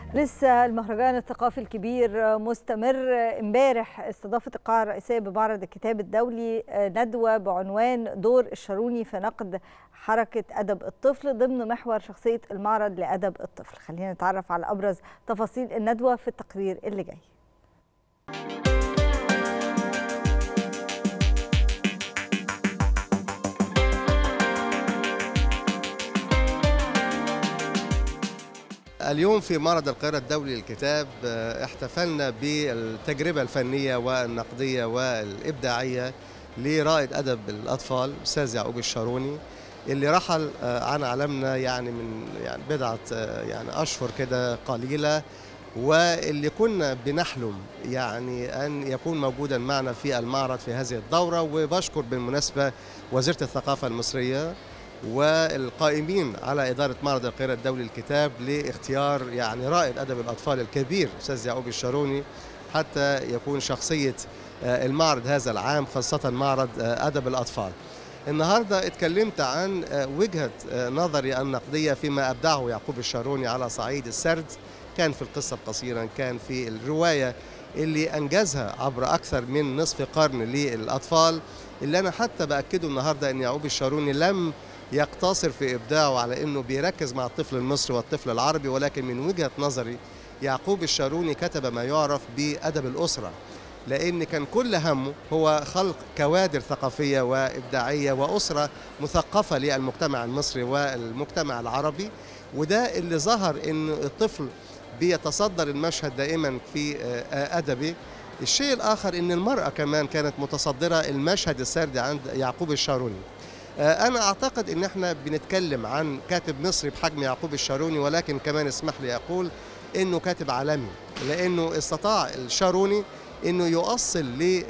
لسه المهرجان الثقافي الكبير مستمر امبارح استضافت القاعة الرئيسية بمعرض الكتاب الدولي ندوة بعنوان دور الشاروني في نقد حركة أدب الطفل ضمن محور شخصية المعرض لأدب الطفل خلينا نتعرف على أبرز تفاصيل الندوة في التقرير اللي جاي اليوم في معرض القاهرة الدولي للكتاب احتفلنا بالتجربة الفنية والنقدية والإبداعية لرائد أدب الأطفال أستاذ يعقوب الشاروني اللي رحل عن عالمنا يعني من يعني بضعة يعني أشهر كده قليلة واللي كنا بنحلم يعني أن يكون موجودا معنا في المعرض في هذه الدورة وبشكر بالمناسبة وزيرة الثقافة المصرية والقائمين على إدارة معرض القاهرة الدولي للكتاب لاختيار يعني رائد أدب الأطفال الكبير أستاذ يعقوب الشاروني حتى يكون شخصية المعرض هذا العام خاصة معرض أدب الأطفال النهاردة اتكلمت عن وجهة نظري النقدية فيما أبدعه يعقوب الشاروني على صعيد السرد كان في القصة القصيرة كان في الرواية اللي أنجزها عبر أكثر من نصف قرن للأطفال اللي أنا حتى بأكده النهاردة أن يعقوب الشاروني لم يقتصر في إبداعه على أنه بيركز مع الطفل المصري والطفل العربي ولكن من وجهة نظري يعقوب الشاروني كتب ما يعرف بأدب الأسرة لأن كان كل همه هو خلق كوادر ثقافية وإبداعية وأسرة مثقفة للمجتمع المصري والمجتمع العربي وده اللي ظهر أن الطفل بيتصدر المشهد دائما في أدبه الشيء الآخر أن المرأة كمان كانت متصدرة المشهد السردي عند يعقوب الشاروني أنا أعتقد أن احنا بنتكلم عن كاتب مصري بحجم يعقوب الشاروني ولكن كمان اسمح لي أقول أنه كاتب عالمي لأنه استطاع الشاروني أنه يؤصل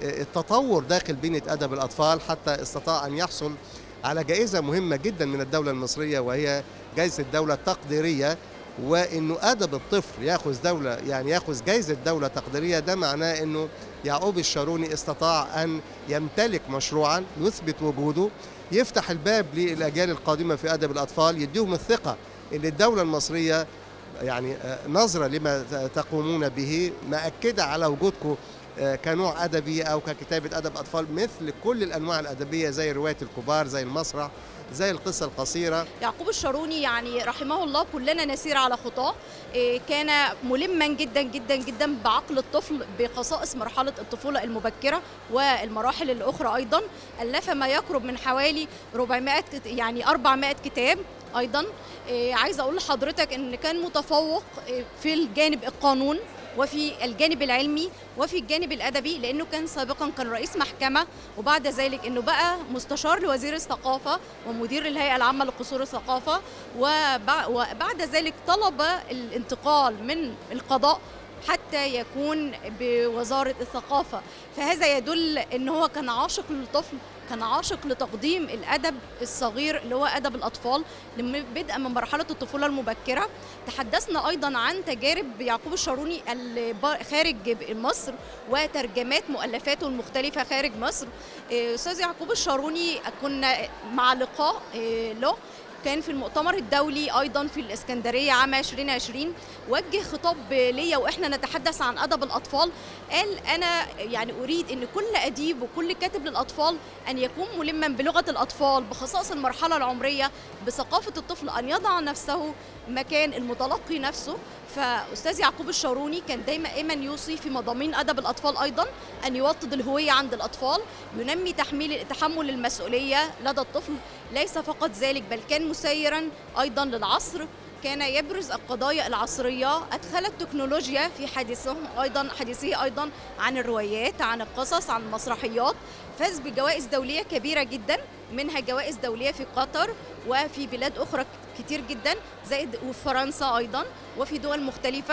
للتطور داخل بنية أدب الأطفال حتى استطاع أن يحصل على جائزة مهمة جدا من الدولة المصرية وهي جائزة الدولة التقديرية وانه ادب الطفل ياخذ دوله يعني ياخذ جائزه دوله تقديريه ده معناه انه يعقوب الشاروني استطاع ان يمتلك مشروعا يثبت وجوده يفتح الباب للاجيال القادمه في ادب الاطفال يديهم الثقه ان الدوله المصريه يعني نظره لما تقومون به مأكده على وجودكم كنوع ادبي او ككتابه ادب اطفال مثل كل الانواع الادبيه زي روايه الكبار زي المسرح زي القصة القصيرة يعقوب الشاروني يعني رحمه الله كلنا نسير على خطاه كان ملما جدا جدا جدا بعقل الطفل بخصائص مرحلة الطفولة المبكرة والمراحل الأخرى أيضا ألف ما يقرب من حوالي 400 يعني 400 كتاب أيضا عايزة أقول لحضرتك إن كان متفوق في الجانب القانون وفي الجانب العلمي وفي الجانب الادبي لانه كان سابقا كان رئيس محكمه وبعد ذلك انه بقى مستشار لوزير الثقافه ومدير الهيئه العامه لقصور الثقافه وبعد ذلك طلب الانتقال من القضاء حتى يكون بوزاره الثقافه فهذا يدل ان هو كان عاشق للطفل كان عاشق لتقديم الادب الصغير اللي هو ادب الاطفال بدءا من مرحله الطفوله المبكره تحدثنا ايضا عن تجارب يعقوب الشاروني خارج مصر وترجمات مؤلفاته المختلفه خارج مصر استاذ يعقوب الشاروني كنا مع لقاء له كان في المؤتمر الدولي ايضا في الاسكندريه عام 2020 وجه خطاب ليا واحنا نتحدث عن ادب الاطفال قال انا يعني اريد ان كل اديب وكل كاتب للاطفال ان يكون ملما بلغه الاطفال بخصائص المرحله العمريه بثقافه الطفل ان يضع نفسه مكان المتلقي نفسه فاستاذ يعقوب الشاروني كان دايما ايما يوصي في مضامين ادب الاطفال ايضا ان يوطد الهويه عند الاطفال ينمي تحميل تحمل المسؤوليه لدى الطفل ليس فقط ذلك بل كان مسيرا ايضا للعصر كان يبرز القضايا العصرية أدخل التكنولوجيا في حديثهم أيضا حديثه أيضا عن الروايات عن القصص عن المسرحيات فاز بجوائز دولية كبيرة جدا منها جوائز دولية في قطر وفي بلاد أخرى كتير جدا زائد وفي فرنسا أيضا وفي دول مختلفة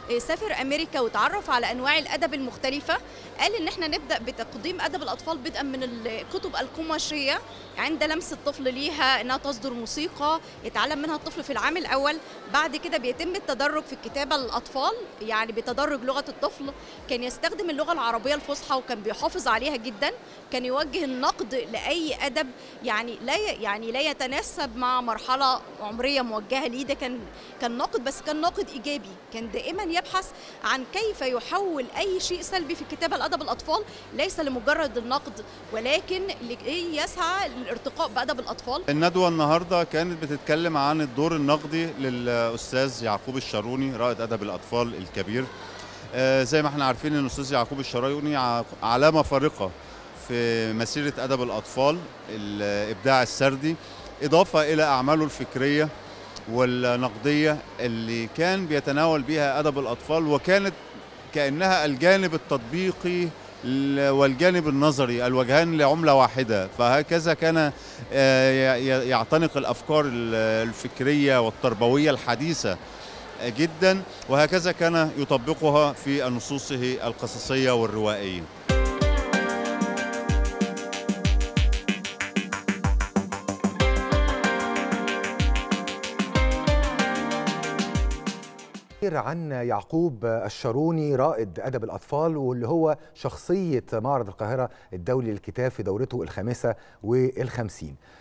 سافر امريكا وتعرف على انواع الادب المختلفه قال ان احنا نبدا بتقديم ادب الاطفال بدءا من الكتب القماشيه عند لمس الطفل ليها انها تصدر موسيقى يتعلم منها الطفل في العام الاول بعد كده بيتم التدرج في الكتابه للاطفال يعني بتدرج لغه الطفل كان يستخدم اللغه العربيه الفصحى وكان بيحافظ عليها جدا كان يوجه النقد لاي ادب يعني لا يعني لا يتناسب مع مرحله عمريه موجهه ليه ده كان كان ناقد بس كان ناقد ايجابي كان دائما يبحث عن كيف يحول اي شيء سلبي في الكتابه لادب الاطفال ليس لمجرد النقد ولكن لكي يسعى للارتقاء بادب الاطفال الندوه النهارده كانت بتتكلم عن الدور النقدي للاستاذ يعقوب الشاروني رائد ادب الاطفال الكبير آه زي ما احنا عارفين ان الاستاذ يعقوب الشاروني علامه فارقه في مسيره ادب الاطفال الابداع السردي اضافه الى اعماله الفكريه والنقديه اللي كان بيتناول بها ادب الاطفال وكانت كانها الجانب التطبيقي والجانب النظري الوجهان لعمله واحده فهكذا كان يعتنق الافكار الفكريه والتربويه الحديثه جدا وهكذا كان يطبقها في نصوصه القصصيه والروائيه عن يعقوب الشاروني رائد ادب الاطفال واللي هو شخصيه معرض القاهره الدولي للكتاب في دورته الخامسه والخمسين